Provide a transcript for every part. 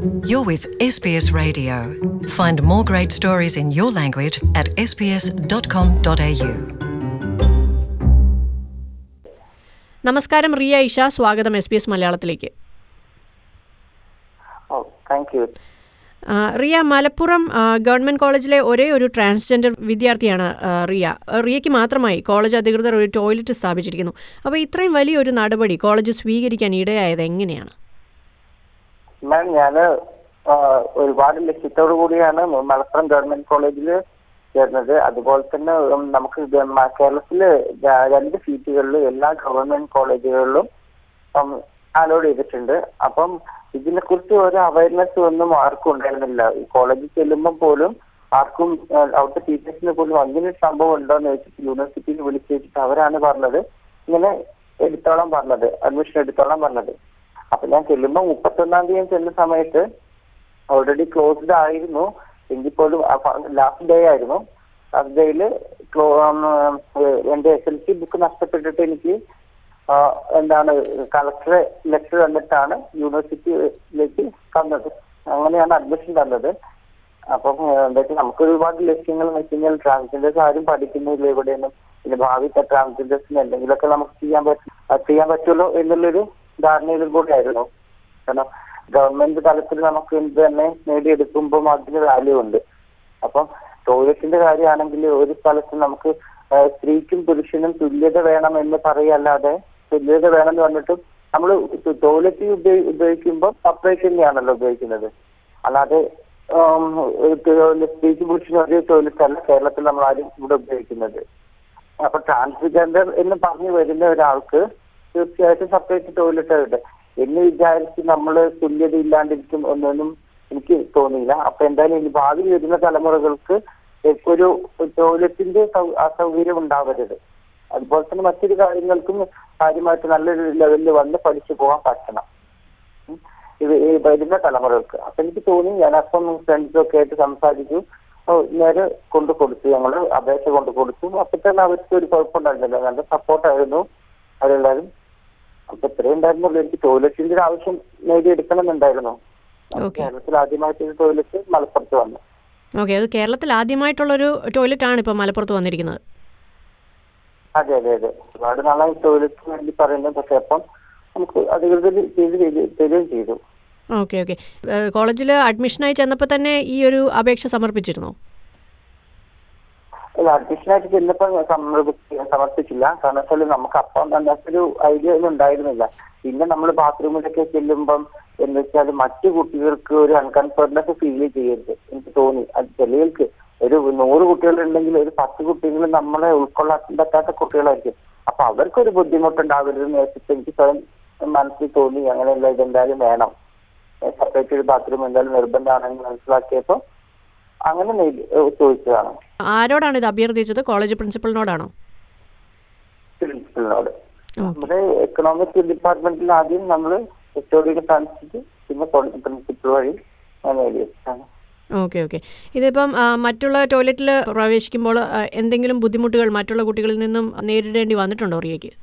You're with SBS Radio. Find more great stories in your language at sbs.com.au. നമസ്കാരം റിയ ഇഷ സ്വാഗതം S B S മലയാളത്തിലേക്ക് ഓ thank you ആ, റിയ മലപ്പുറം ആ, government കോളേജിലെ ഒരേ ഒരു ട്രാൻസ്ജെൻഡർ വിദ്യാർത്ഥിയാണ് ആ, റിയ ആ, റിയയ്ക്ക് മാത്രമായി കോളേജ് അധികൃതർ ഒരു ടോയ്ലറ്റ് സ്ഥാപിച്ചിരിക്കുന്നു അപ്പോൾ ഇത്രയും വലിയൊരു നടപടി കോളേജ് സ്വീകരിക്കാൻ ഇടയായത് എങ്ങനെയാണ് മാം ഞാൻ ഒരുപാട് ലക്ഷ്യത്തോടു കൂടിയാണ് മലപ്പുറം ഗവൺമെന്റ് കോളേജിൽ ചേർന്നത് അതുപോലെ തന്നെ ഉം, നമുക്ക് കേരളത്തില് രണ്ട് സീറ്റുകളിൽ എല്ലാ ഗവൺമെന്റ് കോളേജുകളിലും അലോഡ് ചെയ്തിട്ടുണ്ട് അപ്പം ഇതിനെ കുറിച്ച് ഒരു അവയർനെസ് ഒന്നും ആർക്കും ഉണ്ടായിരുന്നില്ല ഈ കോളേജിൽ ചെല്ലുമ്പോൾ പോലും ആർക്കും ആ, അവിടുത്തെ ടീച്ചേഴ്സിന് പോലും അങ്ങനെ ഒരു സംഭവം ഉണ്ടോന്ന് ചോദിച്ചിട്ട് യൂണിവേഴ്സിറ്റിയിൽ വിളിച്ചു വെച്ചിട്ട് അവരാണ് പറഞ്ഞത് ഇങ്ങനെ എടുത്തോളാൻ പറഞ്ഞത് അഡ്മിഷൻ എടുത്തോളാൻ പറഞ്ഞത് അപ്പൊ ഞാൻ ചെല്ലുമ്പോൾ മുപ്പത്തൊന്നാം തീയതി ചെല്ലുന്ന സമയത്ത് ഓൾറെഡി ക്ലോസ്ഡ് ആയിരുന്നു എങ്കിൽ പോലും ലാസ്റ്റ് ഡേ ആയിരുന്നു ലാസ്റ്റ് ഡേയില് എന്റെ എസ് എൽ സി ബുക്ക് നഷ്ടപ്പെട്ടിട്ട് എനിക്ക് ആ, എന്താണ് കളക്ടറെ ലെറ്റർ തന്നിട്ടാണ് യൂണിവേഴ്സിറ്റിയിലേക്ക് തന്നത് അങ്ങനെയാണ് അഡ്മിഷൻ തന്നത് അപ്പം ഏഹ്, എന്താ വെച്ചാൽ നമുക്ക് ഒരുപാട് ലക്ഷ്യങ്ങൾ എന്ന് വെച്ച് കഴിഞ്ഞാൽ ട്രാൻസ്ജെൻഡേഴ്സ് ആരും പഠിക്കുന്നില്ല ഇവിടെയൊന്നും പിന്നെ ഭാവി ട്രാൻസ്ജെൻഡേഴ്സിന് എന്തെങ്കിലുമൊക്കെ നമുക്ക് ചെയ്യാൻ പറ്റും അത് ചെയ്യാൻ പറ്റുമല്ലോ എന്നുള്ളൊരു ധാരണയിലും കൂടെ ആയിരുന്നു കാരണം ഗവൺമെന്റ് തലത്തിൽ നമുക്ക് എന്ത് തന്നെ നേടിയെടുക്കുമ്പോൾ അതിന് വാല്യൂ ഉണ്ട് അപ്പം ടോയ്ലറ്റിന്റെ കാര്യമാണെങ്കിൽ ഒരു സ്ഥലത്ത് നമുക്ക് ആ, സ്ത്രീക്കും പുരുഷനും തുല്യത വേണം എന്ന് പറയല്ലാതെ തുല്യത വേണം എന്ന് പറഞ്ഞിട്ടും നമ്മൾ ടോയ്ലറ്റ് ഉപയോഗി ഉപയോഗിക്കുമ്പോൾ സെപ്പറേറ്റ് തന്നെയാണല്ലോ ഉപയോഗിക്കുന്നത് അല്ലാതെ ഉം, ഒരു ടോയ്ലറ്റ് സ്ത്രീക്കും പുരുഷനും ഒരേ ടോയ്ലറ്റ് അല്ല കേരളത്തിൽ നമ്മൾ ആരും ഇവിടെ ഉപയോഗിക്കുന്നത് അപ്പൊ ട്രാൻസ്ജെൻഡർ എന്ന് പറഞ്ഞു വരുന്ന ഒരാൾക്ക് തീർച്ചയായിട്ടും സെപ്പറേറ്റ് ടോയ്ലറ്റ് ഉണ്ട് എന്ന് വിചാരിച്ച് നമ്മൾ തുല്യത ഇല്ലാണ്ടിരിക്കും എന്നൊന്നും എനിക്ക് തോന്നിയില്ല അപ്പൊ എന്തായാലും ഇനി ഭാവി വരുന്ന തലമുറകൾക്ക് ഒരു ടോയ്ലറ്റിന്റെ സൗ- അസൗകര്യം ഉണ്ടാവരുത് അതുപോലെ തന്നെ മറ്റൊരു കാര്യങ്ങൾക്കും കാര്യമായിട്ട് നല്ലൊരു ലെവലിൽ വന്ന് പഠിച്ചു പോകാൻ പറ്റണം ഉം. ഇത് ഈ വരുന്ന തലമുറകൾക്ക് അപ്പൊ എനിക്ക് തോന്നി ഞാൻ അപ്പം ഫ്രണ്ട്സൊക്കെ ആയിട്ട് സംസാരിച്ചു ഓ, നേരെ കൊണ്ടു കൊടുത്തു ഞങ്ങള് അപേക്ഷ കൊണ്ട് കൊടുത്തു അപ്പൊ തന്നെ അവർക്ക് ഒരു കുഴപ്പമുണ്ടായിരുന്നില്ല നല്ല സപ്പോർട്ടായിരുന്നു അവരെല്ലാരും അപ്പൊ ഇത്രയും ഉണ്ടായിരുന്നുള്ളൂ എനിക്ക് ടോയ്ലറ്റിന്റെ ഒരു ആവശ്യം നേടിയെടുക്കണം എന്നുണ്ടായിരുന്നു അപ്പൊ Okay. കേരളത്തിൽ ആദ്യമായിട്ട് ഒരു ടോയ്ലറ്റ് മലപ്പുറത്ത് വന്നു ഓക്കെ അത് കേരളത്തിൽ ആദ്യമായിട്ടുള്ളൊരു ടോയ്ലറ്റാണ് ഇപ്പോൾ മലപ്പുറത്ത് വന്നിരിക്കുന്നത് അതെ അതെ അതെ ഒരുപാട് നാളായി ടോയ്ലറ്റിന് വേണ്ടി പറയുന്നത് പക്ഷെ അപ്പം നമുക്ക് അധികൃതർ ചെയ്ത് ചെയ്ത് തരികയും ചെയ്തു ഓക്കെ ഓക്കെ കോളേജിൽ അഡ്മിഷനായി ചെന്നപ്പോൾ തന്നെ ഈ ഒരു അപേക്ഷ സമർപ്പിച്ചിരുന്നോ അല്ല അഡ്മിഷനായിട്ട് ചെന്നപ്പോൾ ഞാൻ സമർപ്പിച്ച സമർപ്പിച്ചില്ല കാരണം വെച്ചാൽ നമുക്ക് അപ്പം അങ്ങനത്തെ ഒരു ഐഡിയ ഒന്നും ഉണ്ടായിരുന്നില്ല പിന്നെ നമ്മൾ ബാത്റൂമിലൊക്കെ ചെല്ലുമ്പം എന്ന് വെച്ചാൽ മറ്റു കുട്ടികൾക്ക് ഒരു അൺകംഫർട്ട്നെസ് ഫീൽ ചെയ്യരുത് എനിക്ക് തോന്നി അത് ചിലർക്ക് ഒരു നൂറ് കുട്ടികളുണ്ടെങ്കിൽ ഒരു പത്ത് കുട്ടികൾ നമ്മളെ ഉൾക്കൊള്ളാൻ പറ്റാത്ത കുട്ടികളായിരിക്കും അപ്പൊ അവർക്കൊരു ബുദ്ധിമുട്ടുണ്ടാവരുതെന്ന് വെച്ചിട്ട് എനിക്ക് സ്വയം മനസ്സിൽ തോന്നി അങ്ങനെയല്ല ഇതെന്തായാലും വേണം സെപ്പറേറ്റ് ഒരു ബാത്റൂം എന്തായാലും നിർബന്ധമാണെന്ന് മനസ്സിലാക്കിയപ്പോൾ അങ്ങനെ നേടി- ഏഹ് ചോദിച്ചതാണ് ആരോടാണ് ഇത് അഭ്യർത്ഥിച്ചത് കോളേജ് പ്രിൻസിപ്പളിനോടാണോ പ്രിൻസിപ്പലിനോട് ഓക്കെ നമ്മുടെ എക്കണോമിക് ഡിപ്പാർട്ട്മെന്റിൽ ആദ്യം നമ്മൾ എച്ച് ഒഡിനെ കാണിച്ചിട്ട് പിന്നെ പ്രിൻസിപ്പൽ വഴി ഞാൻ നേടിയെടുത്താണ് ഓക്കെ ഓക്കെ ഇതിപ്പം ആ, മറ്റുള്ള ടോയ്ലറ്റിൽ പ്രവേശിക്കുമ്പോൾ ആ, എന്തെങ്കിലും ബുദ്ധിമുട്ടുകൾ മറ്റുള്ള കുട്ടികളിൽ നിന്നും നേരിടേണ്ടി വന്നിട്ടുണ്ടോ റിയയ്ക്ക്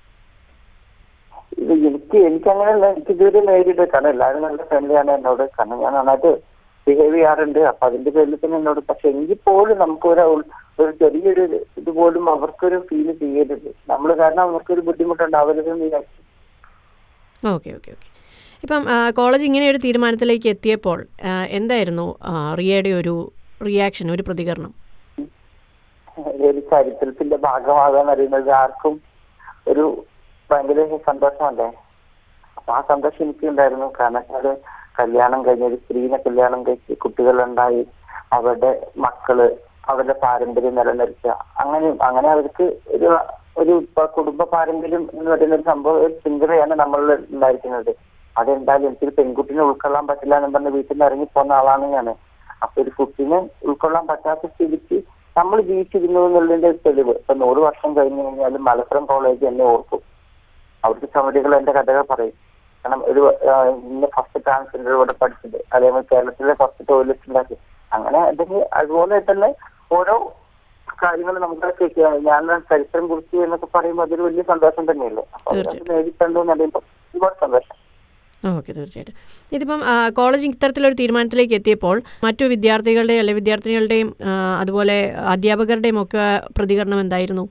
ഇത് എനിക്ക് എനിക്ക് അങ്ങനെയല്ല എനിക്ക് ഇതുവരെ നേരിട്ട് കാരണം എല്ലാവരും നല്ല ഫ്രണ്ട്ലിയാണ് എന്നോട് കാരണം ഞാൻ നന്നായിട്ട് ബിഹേവ് ചെയ്യാറുണ്ട് അപ്പൊ അതിന്റെ പേരിൽ തന്നെ എന്നോട് പക്ഷെ എങ്കിൽ പോലും നമുക്കൊരു ഉൾ- ഒരു ചെറിയൊരു ഇതുപോലും അവർക്കൊരു ഫീൽ ചെയ്യരുത് നമ്മൾ കാരണം അവർക്കൊരു ബുദ്ധിമുട്ടുണ്ടാവരുതെന്ന് വിചാരിച്ചു ഓക്കെ ഓക്കെ ഓക്കെ ഇപ്പം ആ, കോളേജ് ഇങ്ങനെ ഒരു തീരുമാനത്തിലേക്ക് എത്തിയപ്പോൾ ആ, എന്തായിരുന്നു ആ, റിയയുടെ ഒരു റിയാക്ഷൻ ഒരു പ്രതികരണം ഒരു ചരിത്രത്തിന്റെ ഭാഗമാകാൻ അറിയുന്നത് ആർക്കും ഒരു ഭയങ്കര സന്തോഷമല്ലേ അപ്പൊ ആ സന്തോഷം എനിക്ക് ഉണ്ടായിരുന്നു കാരണം അത് കല്യാണം കഴിഞ്ഞ ഒരു സ്ത്രീനെ കല്യാണം കഴിച്ച് കുട്ടികളുണ്ടായി അവരുടെ മക്കള് അവരുടെ പാരമ്പര്യം നിലനിർത്തുക അങ്ങനെ അങ്ങനെ അവർക്ക് ഒരു ഒരു ഇപ്പൊ കുടുംബ പാരമ്പര്യം എന്ന് പറയുന്ന ഒരു സംഭവം ഒരു ചിന്തയാണ് നമ്മളിൽ ഉണ്ടായിരിക്കുന്നത് അതെന്തായാലും എനിക്കൊരു പെൺകുട്ടിനെ ഉൾക്കൊള്ളാൻ പറ്റില്ല എന്ന് പറഞ്ഞ് വീട്ടിൽ നിന്ന് ഇറങ്ങി പോകുന്ന ആളാണ് ഞാൻ അപ്പൊ ഒരു കുട്ടിനെ ഉൾക്കൊള്ളാൻ പറ്റാത്ത സ്ഥിതിക്ക് നമ്മൾ ജീവിച്ചിരുന്നു എന്നുള്ളതിന്റെ തെളിവ് ഇപ്പൊ നൂറ് വർഷം കഴിഞ്ഞു കഴിഞ്ഞാലും മലപ്പുറം കോളേജ് എന്നെ ഓർക്കും അവിടുത്തെ സമിതികൾ എന്റെ കഥകൾ പറയും കാരണം ഒരു ആ, ഇന്ന ഫസ്റ്റ് ട്രാൻസ്ജെൻഡർ ഇവിടെ പഠിച്ചത് അതേപോലെ കേരളത്തിലെ ഫസ്റ്റ് ടോയ്ലറ്റ് ഉണ്ടാക്കി അങ്ങനെ അതിന് അതുപോലെ തന്നെ ഓരോ കാര്യങ്ങൾ നമുക്ക് ഞാൻ ചരിത്രം കുറിച്ച് എന്നൊക്കെ പറയുമ്പോൾ അതൊരു വലിയ സന്തോഷം തന്നെയല്ലേ അപ്പൊ അത് തീർച്ചയായും. നേടിക്കണ്ടു എന്ന് പറയുമ്പോൾ ഒരുപാട് സന്തോഷം ഓക്കെ തീർച്ചയായിട്ടും ഇതിപ്പം ആ, കോളേജ് ഇത്തരത്തിലൊരു തീരുമാനത്തിലേക്ക് എത്തിയപ്പോൾ മറ്റു വിദ്യാർത്ഥികളുടെയും അല്ലെ വിദ്യാർത്ഥികളുടെയും ആ, അതുപോലെ അധ്യാപകരുടെയും ഒക്കെ പ്രതികരണം എന്തായിരുന്നു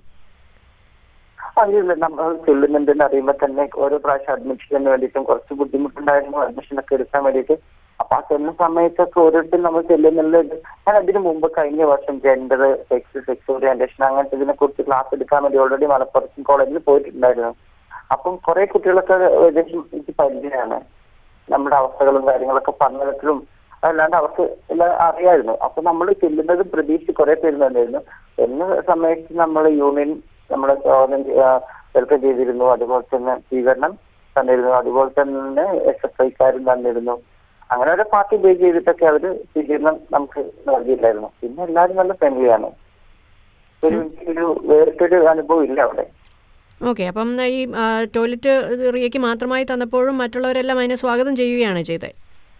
അറിയില്ല നമ്മൾ ചെല്ലുന്നുണ്ടെന്ന് അറിയുമ്പോൾ തന്നെ ഓരോ പ്രാവശ്യം അഡ്മിഷന് വേണ്ടിയിട്ടും കുറച്ച് ബുദ്ധിമുട്ടുണ്ടായിരുന്നു അഡ്മിഷനൊക്കെ എടുക്കാൻ വേണ്ടിയിട്ട് അപ്പൊ ആ ചെല്ലുന്ന സമയത്തൊക്കെ ഓരോരുത്തരും നമ്മൾ ചെല്ലുന്നുള്ള ഒരു ഞാൻ അതിന് മുമ്പ് കഴിഞ്ഞ വർഷം ജെൻഡർ സെക്സ് സെക്സ് ഓറിയന്റേഷൻ അങ്ങനത്തെ ഇതിനെ കുറിച്ച് ക്ലാസ് എടുക്കാൻ വേണ്ടി ഓൾറെഡി മലപ്പുറം കോളേജിൽ പോയിട്ടുണ്ടായിരുന്നു അപ്പം കുറെ കുട്ടികളൊക്കെ ഏകദേശം എനിക്ക് പരിചയമാണ് നമ്മുടെ അവസ്ഥകളും കാര്യങ്ങളൊക്കെ പറഞ്ഞതിലും അല്ലാണ്ട് അവർക്ക് എല്ലാം അറിയായിരുന്നു അപ്പൊ നമ്മൾ ചെല്ലുന്നത് പ്രതീക്ഷിച്ച് കുറെ പേര് തന്നെയായിരുന്നു എന്ന സമയത്ത് നമ്മൾ യൂണിയൻ നമ്മളെ വെൽക്കം ചെയ്തിരുന്നു അതുപോലെ തന്നെ സ്വീകരണം തന്നിരുന്നു അതുപോലെ തന്നെ എസ് എഫ് ഐക്കാരും തന്നിരുന്നു അങ്ങനെ ഒരു പാർട്ടി ബേസ് ചെയ്തിട്ടൊക്കെ അവര് സ്വീകരണം നമുക്ക് നൽകിയില്ലായിരുന്നു പിന്നെ എല്ലാവരും നല്ല ഫ്രണ്ട്ലിയാണ് ഒരു ഒരു വേറിട്ടൊരു അനുഭവം ഇല്ല അവിടെ ഓക്കെ അപ്പം ഈ ആ, ടോയ്ലറ്റ് ഇത് റിയയ്ക്ക് മാത്രമായി തന്നപ്പോഴും മറ്റുള്ളവരെല്ലാം അതിനെ സ്വാഗതം ചെയ്യുകയാണ് ചെയ്തത്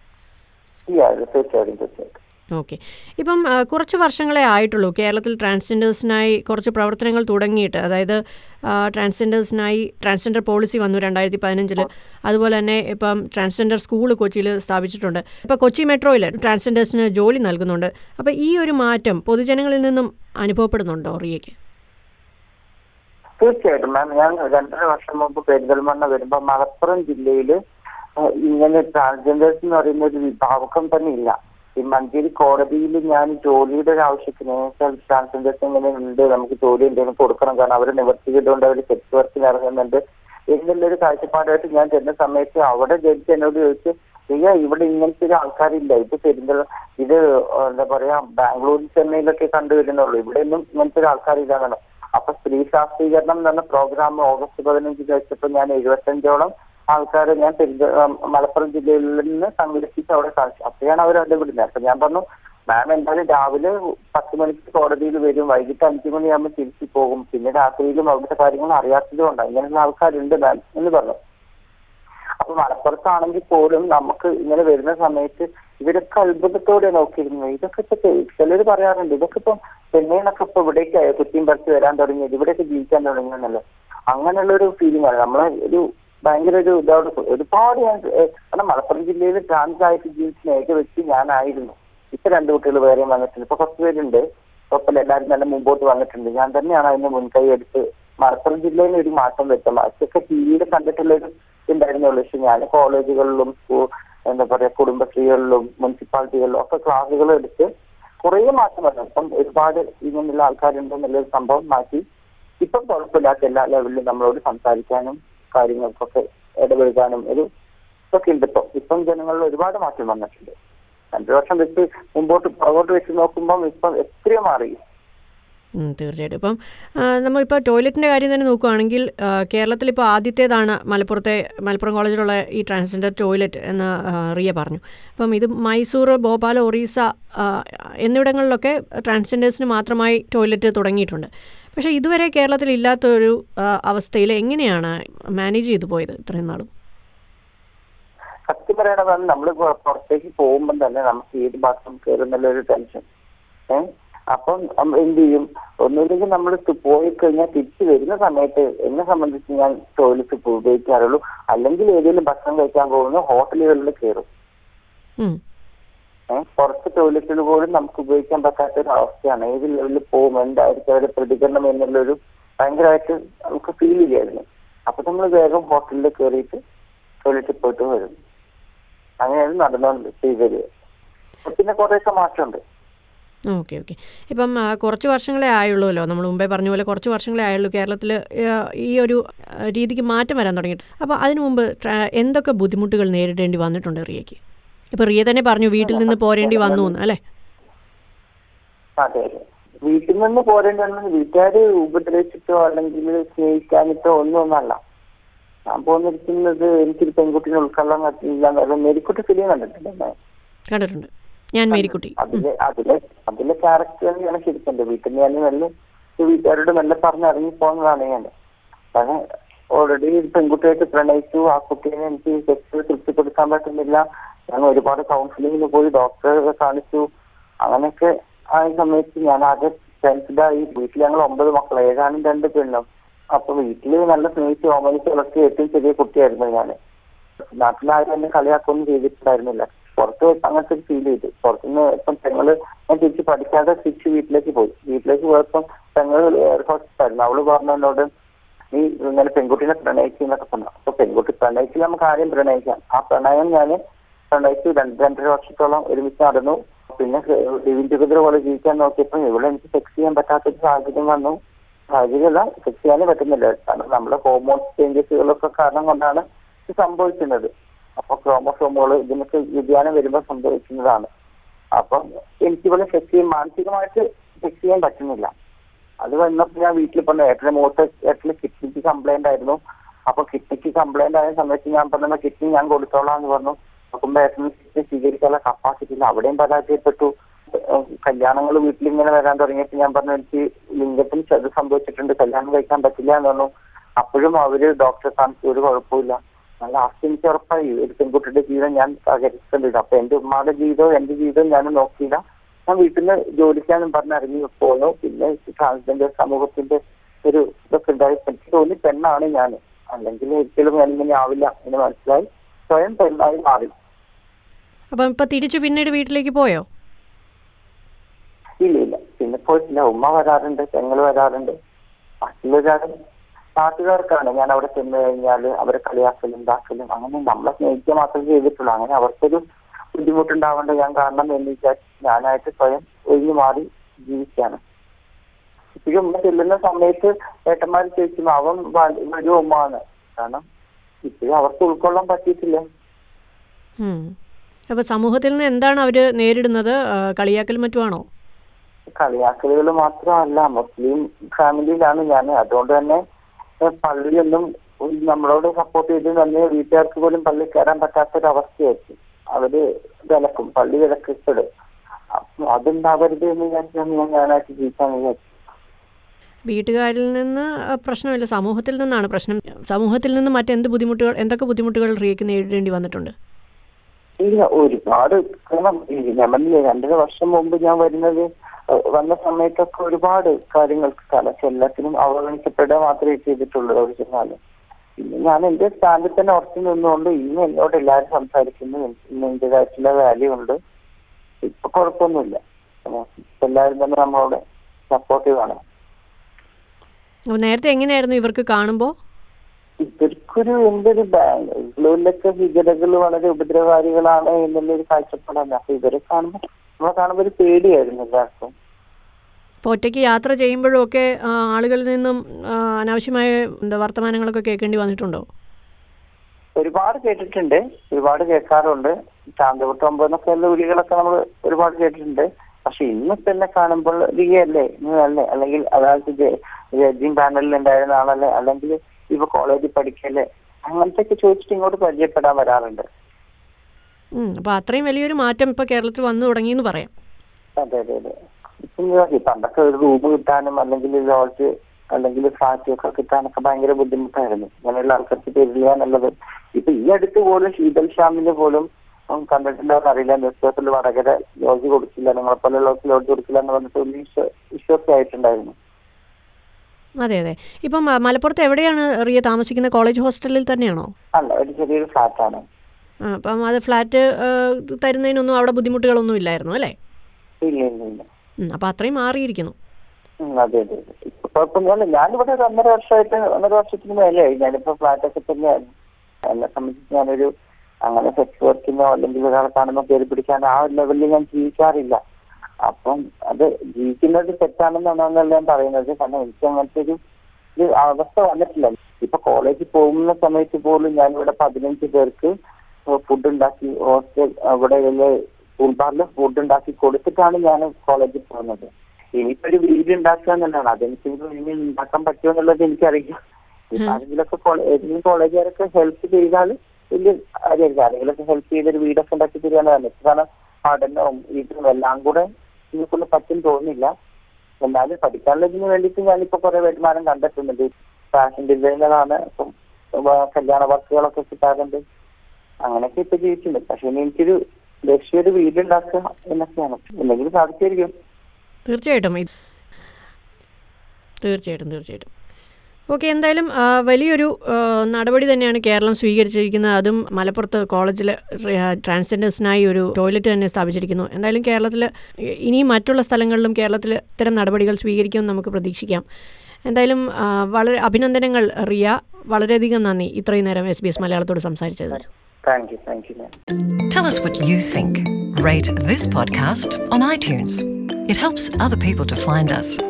ഇല്ല അത് തീർച്ചയായിട്ടും തീർച്ചയായിട്ടും ഓക്കെ ഇപ്പം ആ, കുറച്ച് വർഷങ്ങളെ ആയിട്ടുള്ളൂ കേരളത്തിൽ ട്രാൻസ്ജെൻഡേഴ്സിനായി കുറച്ച് പ്രവർത്തനങ്ങൾ തുടങ്ങിയിട്ട് അതായത് ആ, ട്രാൻസ്ജെൻഡേഴ്സിനായി ട്രാൻസ്ജെൻഡർ പോളിസി വന്നു രണ്ടായിരത്തി പതിനഞ്ചിൽ അതുപോലെ തന്നെ ഇപ്പം ട്രാൻസ്ജെൻഡർ സ്കൂൾ കൊച്ചിയിൽ സ്ഥാപിച്ചിട്ടുണ്ട് ഇപ്പോൾ കൊച്ചി മെട്രോയിൽ ട്രാൻസ്ജെൻഡേഴ്സിന് ജോലി നൽകുന്നുണ്ട് അപ്പോൾ ഈ ഒരു മാറ്റം പൊതുജനങ്ങളിൽ നിന്നും അനുഭവപ്പെടുന്നുണ്ടോ റിയയ്ക്ക് തീർച്ചയായിട്ടും മാം ഞാൻ രണ്ടര വർഷം മുമ്പ് പെരിന്തൽമണ്ണ വരുമ്പോ മലപ്പുറം ജില്ലയിൽ ഇങ്ങനെ ട്രാൻസ്ജെൻഡേഴ്സ് എന്ന് പറയുന്ന ഒരു വിഭാഗം തന്നെ ഇല്ല ഈ മഞ്ചേരി കോടതിയിൽ ഞാൻ ജോലിയുടെ ഒരു ആവശ്യത്തിന് ട്രാൻസ്ജെൻഡേഴ്സ് ഇങ്ങനെ ഉണ്ട് നമുക്ക് ജോലി എന്തെങ്കിലും കൊടുക്കണം കാരണം അവർ നിവർത്തിയതുകൊണ്ട് അവർ സെക്സ് വർക്കിന് ഇറങ്ങുന്നുണ്ട് എന്നുള്ളൊരു കാഴ്ചപ്പാടായിട്ട് ഞാൻ ചെന്ന സമയത്ത് അവിടെ ജഡ്ജി എന്നോട് ചോദിച്ചു അയ്യ ഇവിടെ ഇങ്ങനത്തെ ഒരു ആൾക്കാരില്ല ഇത് പെരിന്തൽ ഇത് എന്താ പറയാ ബാംഗ്ലൂരിൽ ചെന്നൈയിലൊക്കെ കണ്ടുവരുന്നുള്ളൂ ഇവിടെ ഒന്നും ഇങ്ങനത്തെ ഒരു ആൾക്കാരില്ല എന്നാണ് അപ്പൊ സ്ത്രീ ശാക്തീകരണം എന്ന് പറഞ്ഞ പ്രോഗ്രാം ഓഗസ്റ്റ് പതിനഞ്ചിന് വെച്ചപ്പോൾ ഞാൻ എഴുപത്തഞ്ചോളം ആൾക്കാരെ ഞാൻ പെരിന്ത- ആ, മലപ്പുറം ജില്ലയിൽ നിന്ന് സംഘടിപ്പിച്ച് അവിടെ കാണിച്ചു അപ്പോഴാണ് അവർ അവിടെ വിടുന്നത് അപ്പൊ ഞാൻ പറഞ്ഞു മാം എന്തായാലും രാവിലെ പത്ത് മണിക്ക് കോടതിയിൽ വരും വൈകിട്ട് അഞ്ചു മണിയാകുമ്പോൾ തിരിച്ചു പോകും പിന്നെ രാത്രിയിലും അവിടുത്തെ കാര്യങ്ങൾ അറിയാത്തതുകൊണ്ട് ഇങ്ങനെയുള്ള ആൾക്കാരുണ്ട് മാം എന്ന് പറഞ്ഞു അപ്പൊ മലപ്പുറത്താണെങ്കിൽ പോലും നമുക്ക് ഇങ്ങനെ വരുന്ന സമയത്ത് ഇവരൊക്കെ അത്ഭുതത്തോടെ നോക്കിയിരുന്നു ഇതൊക്കെ ഇപ്പൊ ചിലർ പറയാറുണ്ട് ഇതൊക്കെ ഇപ്പം ചെന്നൈന്നൊക്കെ ഇപ്പൊ ഇവിടേക്ക് കുറ്റിയും പറിച്ച് വരാൻ തുടങ്ങിയത് ഇവിടെയൊക്കെ ജീവിക്കാൻ തുടങ്ങിയെന്നല്ലോ അങ്ങനെയുള്ള ഒരു ഫീലിംഗ് ആണ് നമ്മളെ ഒരു ഭയങ്കര ഒരു ഇതോട് ഒരുപാട് ഞാൻ ഏഹ്, കാരണം മലപ്പുറം ജില്ലയിൽ ട്രാൻസ് ആയിട്ട് ജീവിച്ച ഏക വ്യക്തി ഞാനായിരുന്നു ഇപ്പൊ രണ്ടു കുട്ടികൾ വേറെ വന്നിട്ടുണ്ട് ഇപ്പൊ കുറച്ച് പേരുണ്ട് കുഴപ്പമില്ല എല്ലാവരും നല്ല മുമ്പോട്ട് വന്നിട്ടുണ്ട് ഞാൻ തന്നെയാണ് അതിന് മുൻകൈ എടുത്ത് മലപ്പുറം ജില്ലയിൽ ഒരു മാറ്റം വരുത്തും അതൊക്കെ ടി വിയിൽ കണ്ടിട്ടുള്ള ഒരു ഉണ്ടായിരുന്നുള്ളൂ പക്ഷെ ഞാൻ കോളേജുകളിലും സ്കൂൾ എന്താ പറയാ കുടുംബശ്രീകളിലും മുനിസിപ്പാലിറ്റികളിലും ഒക്കെ ക്ലാസ്സുകൾ എടുത്ത് കുറേ മാറ്റം വന്നു ഇപ്പം ഒരുപാട് ഇങ്ങനെയുള്ള ആൾക്കാരുണ്ട് എന്നുള്ളൊരു സംഭവം മാറ്റി ഇപ്പം കുഴപ്പമില്ലാത്ത എല്ലാ ലെവലിലും നമ്മളോട് സംസാരിക്കാനും കാര്യങ്ങൾക്കൊക്കെ ഇടപെടുക്കാനും ഒരു ഇതൊക്കെ ഉണ്ട് ഇപ്പം ഇപ്പം ജനങ്ങളിൽ ഒരുപാട് മാറ്റം വന്നിട്ടുണ്ട് രണ്ടു വർഷം വെച്ച് മുമ്പോട്ട് പുറകോട്ട് വെച്ച് നോക്കുമ്പോൾ ഇപ്പം എത്രയോ മാറി ഉം, തീർച്ചയായിട്ടും ഇപ്പം ആ, നമ്മളിപ്പോൾ ടോയ്ലറ്റിൻ്റെ കാര്യം തന്നെ നോക്കുകയാണെങ്കിൽ ആ, കേരളത്തിലിപ്പോൾ ആദ്യത്തേതാണ് മലപ്പുറത്തെ മലപ്പുറം കോളേജിലുള്ള ഈ ട്രാൻസ്ജെൻഡർ ടോയ്ലറ്റ് എന്ന് ആ, റിയ പറഞ്ഞു അപ്പം ഇത് മൈസൂർ ഭോപ്പാൽ ഒറീസ ആ, എന്നിവിടങ്ങളിലൊക്കെ ട്രാൻസ്ജെൻഡേഴ്സിന് മാത്രമായി ടോയ്ലറ്റ് തുടങ്ങിയിട്ടുണ്ട് പക്ഷേ ഇതുവരെ കേരളത്തിൽ ഇല്ലാത്തൊരു ആ, അവസ്ഥയിൽ എങ്ങനെയാണ് മാനേജ് ചെയ്തു പോയത് ഇത്രയും നാളും സത്യം പറയണതാണ് നമ്മൾ പുറത്തേക്ക് പോകുമ്പോൾ തന്നെ നമുക്ക് ഏത് ഭാഗം കയറുന്നുള്ള ഒരു ടെൻഷൻ ഏഹ് അപ്പം നമ്മൾ എന്ത് ചെയ്യും ഒന്നുമില്ലെങ്കിൽ നമ്മൾ പോയി കഴിഞ്ഞാൽ തിരിച്ചു വരുന്ന സമയത്ത് എന്നെ സംബന്ധിച്ച് ഞാൻ ടോയ്ലറ്റ് ഉപയോഗിക്കാറുള്ളൂ അല്ലെങ്കിൽ ഏതെങ്കിലും ഭക്ഷണം കഴിക്കാൻ പോകുന്ന ഹോട്ടലുകളിൽ കയറും ഉം. ഏഹ് പുറത്ത് ടോയ്ലറ്റിൽ പോലും നമുക്ക് ഉപയോഗിക്കാൻ പറ്റാത്ത ഒരു അവസ്ഥയാണ് ഏത് ലെവലിൽ പോകും എന്തായിരിക്കും അവരുടെ പ്രതികരണം എന്നുള്ളൊരു ഭയങ്കരമായിട്ട് നമുക്ക് ഫീൽ ചെയ്യായിരുന്നു അപ്പൊ നമ്മൾ വേഗം ഹോട്ടലിൽ കയറിയിട്ട് ടോയ്ലറ്റിൽ പോയിട്ട് വരും അങ്ങനെയാണ് നടന്നുകൊണ്ട് ചെയ്തത് പിന്നെ കുറേയൊക്കെ മാറ്റമുണ്ട് ഓക്കെ ഓക്കെ ഇപ്പം ആ, കുറച്ച് വർഷങ്ങളെ ആയുള്ളൂല്ലോ നമ്മൾ മുമ്പേ പറഞ്ഞ പോലെ കുറച്ച് വർഷങ്ങളെ ആയുള്ളൂ കേരളത്തിൽ ഈ ഒരു ആ, രീതിക്ക് മാറ്റം വരാൻ തുടങ്ങിയിട്ട് അപ്പോൾ അതിനു മുമ്പ് ട്രാ- എന്തൊക്കെ ബുദ്ധിമുട്ടുകൾ നേരിടേണ്ടി വന്നിട്ടുണ്ട് റിയയ്ക്ക് ഇപ്പോൾ റിയ തന്നെ പറഞ്ഞു വീട്ടിൽ നിന്ന് പോരേണ്ടി വന്നു എന്ന് അല്ലേ അതെ അതെ വീട്ടിൽ നിന്ന് പോരേണ്ടി വന്നത് വീട്ടുകാര് ഉപദ്രവിച്ചിട്ടോ അല്ലെങ്കിൽ സ്നേഹിക്കാനിട്ടോ ഒന്നും ഒന്നല്ല ഞാൻ പോന്നിരിക്കുന്നത് എനിക്കൊരു പെൺകുട്ടിനെ ഉൾക്കൊള്ളാൻ പറ്റില്ല മേരിക്കുട്ടി ഫിലിം കണ്ടിട്ടുണ്ട് കണ്ടിട്ടുണ്ട് ഞാൻ മേരിക്കുട്ടി അതിലെ അതിലെ അതിലെ ക്യാരക്ടർ ഞാൻ ശരിക്കുണ്ട് വീട്ടിൽ നിന്ന് ഞാൻ നല്ല വീട്ടുകാരോട് മെല്ലെ പറഞ്ഞ് ഇറങ്ങി പോകുന്നതാണ് ഞാൻ കാരണം ഓൾറെഡി ഒരു പെൺകുട്ടിയായിട്ട് പ്രണയിച്ചു ആ കുട്ടീനെ എനിക്ക് സെക്സ് തൃപ്തിപ്പെടുത്താൻ പറ്റുന്നില്ല ഞാൻ ഒരുപാട് കൗൺസിലിങ്ങിന് പോയി ഡോക്ടറെ കാണിച്ചു അങ്ങനെയൊക്കെ ആയ സമയത്ത് ഞാൻ ആകെ ടെൻസ്ഡായി വീട്ടിൽ ഞങ്ങൾ ഒമ്പത് മക്കൾ ഏഴാനും രണ്ട് പെണ്ണും അപ്പൊ വീട്ടില് നല്ല സ്നേഹിച്ച് ഓമനിച്ച് വളർത്തിയ ഏറ്റവും ചെറിയ കുട്ടിയായിരുന്നു ഞാൻ നാട്ടിലാരും എന്നെ കളിയാക്കൊന്നും ചെയ്തിട്ടുണ്ടായിരുന്നില്ല പുറത്ത് പോയപ്പോ അങ്ങനത്തെ ഒരു ഫീൽ ചെയ്തു പുറത്തുനിന്ന് ഇപ്പം പെങ്ങള് ഞാൻ തിരിച്ച് പഠിക്കാതെ തിരിച്ച് വീട്ടിലേക്ക് പോയി വീട്ടിലേക്ക് പോയപ്പം പെങ്ങള് എയർഹോസ്റ്റായിരുന്നു അവള് പറഞ്ഞു എന്നോട് നീ ഇങ്ങനെ പെൺകുട്ടീനെ പ്രണയിച്ചു എന്നൊക്കെ പറഞ്ഞു അപ്പൊ പെൺകുട്ടി പ്രണയിച്ച് നമുക്ക് ആരെയും പ്രണയിക്കാം ആ പ്രണയം ഞാൻ പ്രണയിച്ചു രണ്ട് രണ്ടര വർഷത്തോളം ഒരുമിച്ച് നടന്നു പിന്നെ ലിവിൻ ടുഗദർ പോലെ ജീവിക്കാൻ നോക്കിയപ്പോൾ ഇവിടെ എനിക്ക് സെക്സ് ചെയ്യാൻ പറ്റാത്തൊരു സാഹചര്യം വന്നു സാഹചര്യമല്ല സെക്സ് ചെയ്യാനേ പറ്റുന്നില്ല കാരണം നമ്മുടെ ഹോർമോൺ ചേഞ്ചസുകളൊക്കെ കാരണം കൊണ്ടാണ് ഇത് സംഭവിക്കുന്നത് അപ്പൊ ക്രോമസോമുകൾ ഇതിനൊക്കെ വ്യതിയാനം വരുമ്പോൾ സംഭവിക്കുന്നതാണ് അപ്പം എനിക്കിവിടെ സെക്സ് ചെയ്യാൻ മാനസികമായിട്ട് സെക്സ് ചെയ്യാൻ പറ്റുന്നില്ല അത് വന്നപ്പോൾ ഞാൻ വീട്ടിൽ പറഞ്ഞു ഏട്ടന് മൂത്ത ഏട്ടന് കിഡ്നിക്ക് കംപ്ലൈന്റ് ആയിരുന്നു അപ്പൊ കിഡ്നിക്ക് കംപ്ലൈന്റ് ആയ സമയത്ത് ഞാൻ പറഞ്ഞ കിഡ്നി ഞാൻ കൊടുത്തോളാം എന്ന് പറഞ്ഞു നോക്കുമ്പോ ഏട്ടന് കിഡ്നി സ്വീകരിക്കാനുള്ള കപ്പാസിറ്റി ഇല്ല അവിടെയും പരാജയപ്പെട്ടു കല്യാണങ്ങൾ വീട്ടിൽ ഇങ്ങനെ വരാൻ തുടങ്ങിയപ്പോൾ ഞാൻ പറഞ്ഞു എനിക്ക് ലിംഗത്തിന് ചത് സംഭവിച്ചിട്ടുണ്ട് കല്യാണം കഴിക്കാൻ പറ്റില്ല എന്ന് പറഞ്ഞു അപ്പോഴും അവര് ഡോക്ടറെ കാണിച്ചു ഒരു കുഴപ്പമില്ല നല്ല ലാസ്റ്റ് എനിക്ക് ഉറപ്പായി ഒരു പെൺകുട്ടിയുടെ ജീവിതം ഞാൻ സഹകരിച്ചിട്ടുണ്ട് അപ്പൊ എന്റെ ഉമ്മയുടെ ജീവിതവും എന്റെ ജീവിതവും ഞാൻ നോക്കിയില്ല ഞാൻ വീട്ടിൽ നിന്ന് ജോലിക്കാന്നും പറഞ്ഞ് ഇറങ്ങി പോന്നു പിന്നെ ട്രാൻസ്ജെൻഡർ സമൂഹത്തിന്റെ ഒരു ഇതൊക്കെ ഉണ്ടായി എനിക്ക് തോന്നി പെണ്ണാണ് ഞാൻ അല്ലെങ്കിൽ ഒരിക്കലും ഞാൻ ഇങ്ങനെ ആവില്ല എന്ന് മനസ്സിലായി സ്വയം പെണ്ണായി മാറി അപ്പം ഇപ്പം തിരിച്ചു പിന്നീട് വീട്ടിലേക്ക് പോയോ ഇല്ല ഇല്ല പിന്നെ പോയിട്ടില്ല ഉമ്മ വരാറുണ്ട് പെങ്ങൾ വരാറുണ്ട് ബാക്കിയുള്ളവരാരും നാട്ടുകാർക്കാണ് ഞാൻ അവിടെ ചെന്ന് കഴിഞ്ഞാൽ അവരെ കളിയാക്കലും ഉണ്ടാക്കലും അങ്ങനെ നമ്മളെ സ്നേഹിക്കുക മാത്രമേ ചെയ്തിട്ടുള്ളൂ അങ്ങനെ അവർക്കൊരു ബുദ്ധിമുട്ടുണ്ടാവേണ്ട ഞാൻ കാരണം എന്ന് വിചാരിച്ച് ഞാനായിട്ട് സ്വയം ഒഴിഞ്ഞു മാറി ജീവിക്കാണ് ഇപ്പോഴും ഉമ്മ ചെല്ലുന്ന സമയത്ത് ഏട്ടന്മാർ ചോദിക്കുന്നു അവൻ വ- വരും ഉമ്മ എന്ന് കാരണം ഇപ്പോഴും അവർക്ക് ഉൾക്കൊള്ളാൻ പറ്റിയിട്ടില്ല അപ്പോൾ സമൂഹത്തിൽ നിന്ന് എന്താണ് അവർ നേരിടുന്നത് ആ, കളിയാക്കലും മറ്റുമാണോ കളിയാക്കലുകൾ മാത്രമല്ല മുസ്ലിം ഫാമിലിയിലാണ് ഞാൻ അതുകൊണ്ട് തന്നെ ഏഹ് പള്ളിയൊന്നും നമ്മളോട് സപ്പോർട്ട് ചെയ്ത് തന്നെ വീട്ടുകാർക്ക് പോലും പള്ളി കയറാൻ പറ്റാത്തൊരവസ്ഥയായിരിക്കും അവര് വിലക്കും പള്ളി വിലക്കിടും അപ്പൊ അതുണ്ടാവരുത് എന്ന് വിചാരിച്ചാണ് ഞാൻ ഞാനായിട്ട് ജീവിക്കാൻ വിചാരിച്ചു വീട്ടുകാരിൽ നിന്ന് ആ, പ്രശ്നമില്ല സമൂഹത്തിൽ നിന്നാണ് പ്രശ്നം സമൂഹത്തിൽ നിന്ന് മറ്റെന്ത് ബുദ്ധിമുട്ടുകൾ എന്തൊക്കെ ബുദ്ധിമുട്ടുകൾ റിയക്ക് നേരിടേണ്ടി വന്നിട്ടുണ്ട് ഇല്ല ഒരുപാട് കാരണം ഈ ഞാൻ പറഞ്ഞില്ലേ രണ്ടര വർഷം മുമ്പ് ഞാൻ വരുന്നത് ഏഹ് വന്ന സമയത്തൊക്കെ ഒരുപാട് കാര്യങ്ങൾക്ക് കാരണം എല്ലാത്തിനും അവഗണിക്കപ്പെടുക മാത്രമേ ചെയ്തിട്ടുള്ളൂ അവിടെ ചെന്നാല് പിന്നെ ഞാൻ എന്റെ സ്റ്റാൻഡിൽ തന്നെ ഉറച്ചു നിന്നുകൊണ്ട് ഇന്ന് എന്നോട് എല്ലാവരും സംസാരിക്കുന്നു എനിക്ക് ഇന്ന് എന്റേതായിട്ടുള്ള വാല്യൂ ഉണ്ട് ഇപ്പൊ കുഴപ്പമൊന്നുമില്ല ഏഹ് എല്ലാവരും തന്നെ നമ്മളോട് സപ്പോർട്ടീവ് ആണ് അപ്പോൾ നേരത്തെ എങ്ങനെയായിരുന്നു ഇവർക്ക് കാണുമ്പോൾ ഇവർക്കൊരു എന്തൊരു ബാംഗ്ലൂരിലൊക്കെ ഭീകരകൾ വളരെ ഉപദ്രവകാരികളാണ് എന്നുള്ളൊരു കാഴ്ചപ്പാടാണ് അപ്പൊ ഇവരെ കാണുമ്പോൾ നമ്മളെ കാണുമ്പോൾ ഒരു പേടിയായിരുന്നു എല്ലാവർക്കും ഇപ്പോൾ ഒറ്റയ്ക്ക് യാത്ര ചെയ്യുമ്പോഴും ഒക്കെ ആ, ആളുകളിൽ നിന്നും ആ, അനാവശ്യമായ എന്താ വർത്തമാനങ്ങളൊക്കെ കേൾക്കേണ്ടി വന്നിട്ടുണ്ടോ ഒരുപാട് കേട്ടിട്ടുണ്ട് ഒരുപാട് കേൾക്കാറുണ്ട് ശാന്തപുട്ടമ്പോ എന്നൊക്കെ ഉള്ള വിളികളൊക്കെ നമ്മൾ ഒരുപാട് കേട്ടിട്ടുണ്ട് പക്ഷെ ഇന്ന് തന്നെ കാണുമ്പോൾ റിയല്ലേ അല്ലേ അല്ലെങ്കിൽ അതായത് ജഡ്ജിങ് പാനലിൽ ഉണ്ടായിരുന്ന ആളല്ലേ അല്ലെങ്കിൽ ഇപ്പൊ കോളേജിൽ പഠിക്കല്ലേ അങ്ങനത്തെ ഒക്കെ ചോദിച്ചിട്ട് ഇങ്ങോട്ട് പരിചയപ്പെടാൻ വരാറുണ്ട് അപ്പോൾ അത്രയും വലിയൊരു മാറ്റം ഇപ്പോൾ കേരളത്തിൽ വന്നു തുടങ്ങിയെന്ന് പറയാം അതെ അതെ അതെ ഇപ്പം ഇതാ, ഈ പണ്ടൊക്കെ ഒരു റൂം കിട്ടാനും അല്ലെങ്കിൽ ലോഡ്ജ് അല്ലെങ്കിൽ ഫ്ലാറ്റ് ഒക്കെ കിട്ടാനൊക്കെ ഭയങ്കര ബുദ്ധിമുട്ടായിരുന്നു അങ്ങനെയുള്ള ആൾക്കാർക്ക് തരില്ല എന്നുള്ളത് ഇപ്പൊ ഈ അടുത്ത് പോലും ശീതൽ ശ്യാമിന് പോലും ഉം, കണ്ടിട്ടുണ്ടാവും അറിയില്ല ന്യൂസ് പേപ്പറിൽ വടകര ലോഡ്ജ് കൊടുക്കില്ല നിങ്ങളെ പോലെയുള്ളവർക്ക് ലോഡ്ജ് കൊടുക്കില്ല എന്ന് പറഞ്ഞിട്ട് ഒരു വിശ്വ- വിശ്വസ്തയായിട്ടുണ്ടായിരുന്നു അതെ അതെ ഇപ്പം ആ, മലപ്പുറത്ത് എവിടെയാണ് റിയ താമസിക്കുന്ന കോളേജ് ഹോസ്റ്റലിൽ തന്നെയാണോ അല്ല ഒരു ചെറിയൊരു ഫ്ലാറ്റാണ് ആ, അപ്പം അത് ഫ്ലാറ്റ് ആ, തരുന്നതിനൊന്നും അവിടെ ബുദ്ധിമുട്ടുകളൊന്നും ഇല്ലായിരുന്നു അല്ലേ ഇല്ല ഇല്ല ഇല്ല അപ്പം അത്രയും മാറിയിരിക്കുന്നു ഉം, അതെ അതെ അതെ ഇപ്പൊ കുഴപ്പമൊന്നുമില്ല ഞാനിവിടെ ഒരു ഒന്നര വർഷമായിട്ട് ഒന്നര വർഷത്തിന് മേലെയായി ഞാനിപ്പോ ഫ്ലാറ്റൊക്കെ തന്നെയായിരുന്നു എന്നെ സംബന്ധിച്ച് ഞാനൊരു അങ്ങനെ സെക്സ് വർക്കിനോ അല്ലെങ്കിൽ ഒരാളെ കാണുമ്പോൾ കയറി പിടിക്കാനോ ആ ഒരു ലെവലിൽ ഞാൻ ജീവിക്കാറില്ല അപ്പം അത് ജീവിക്കുന്നത് തെറ്റാണെന്നാണ് ഞാൻ പറയുന്നത് കാരണം എനിക്ക് അങ്ങനത്തെ ഒരു ഒരു അവസ്ഥ വന്നിട്ടില്ല ഇപ്പൊ കോളേജിൽ പോകുന്ന സമയത്ത് പോലും ഞാനിവിടെ പതിനഞ്ച് പേർക്ക് ഫുഡ് ഉണ്ടാക്കി ഹോസ്റ്റൽ അവിടെ സ്കൂൾ ബാറിൽ ഫുഡ് ഉണ്ടാക്കി കൊടുത്തിട്ടാണ് ഞാൻ കോളേജിൽ പോകുന്നത് ഇനിയിപ്പോ ഒരു വീട് ഉണ്ടാക്കുക എന്നുള്ളതാണ് അതെനിക്ക് ഇനി ഉണ്ടാക്കാൻ പറ്റുമോ എന്നുള്ളത് എനിക്കറിയാം ഇപ്പൊ ആരെങ്കിലൊക്കെ കോളേ- ഏതെങ്കിലും കോളേജുകാരൊക്കെ ഹെൽപ്പ് ചെയ്താൽ വലിയ കാര്യമായിരിക്കും ആരെങ്കിലൊക്കെ ഹെൽപ്പ് ചെയ്തൊരു വീടൊക്കെ ഉണ്ടാക്കി തരികയാണ് പറഞ്ഞത് കാരണം പഠനവും വീട്ടും എല്ലാം കൂടെ ഇതിനെക്കൊണ്ട് പറ്റും തോന്നില്ല എന്നാലും പഠിക്കാനുള്ളതിന് വേണ്ടിയിട്ട് ഞാനിപ്പോ കുറെ വരുമാനം കണ്ടെത്തുന്നുണ്ട് ഫാഷൻ ഡിസൈനറാണ് ഇപ്പം ഉം, കല്യാണ വർക്കുകളൊക്കെ കിട്ടാറുണ്ട് അങ്ങനെയൊക്കെ ഇപ്പൊ ജീവിച്ചിട്ടുണ്ട് പക്ഷെ ഇനി എനിക്കൊരു ലക്ഷ്യം ഒരു വീടുണ്ടാക്കുക എന്നൊക്കെയാണ് എന്തെങ്കിലും സാധിച്ചായിരിക്കും തീർച്ചയായിട്ടും ഇത് തീർച്ചയായിട്ടും തീർച്ചയായിട്ടും ഓക്കെ എന്തായാലും ആ, വലിയൊരു ആ, നടപടി തന്നെയാണ് കേരളം സ്വീകരിച്ചിരിക്കുന്നത് അതും മലപ്പുറത്ത് കോളേജിൽ ട്രാൻസ്ജെൻഡേഴ്സിനായി ഒരു ടോയ്ലറ്റ് തന്നെ സ്ഥാപിച്ചിരിക്കുന്നു എന്തായാലും കേരളത്തിൽ ഇനിയും മറ്റുള്ള സ്ഥലങ്ങളിലും കേരളത്തിൽ ഇത്തരം നടപടികൾ സ്വീകരിക്കുമെന്ന് നമുക്ക് പ്രതീക്ഷിക്കാം എന്തായാലും ആ, വളരെ അഭിനന്ദനങ്ങൾ റിയ വളരെയധികം നന്ദി ഇത്രയും നേരം എസ് ബി എസ് മലയാളത്തോട് സംസാരിച്ചതിന് thank you thank you ma'am Tell us what you think. Rate this podcast on iTunes. It helps other people to find us.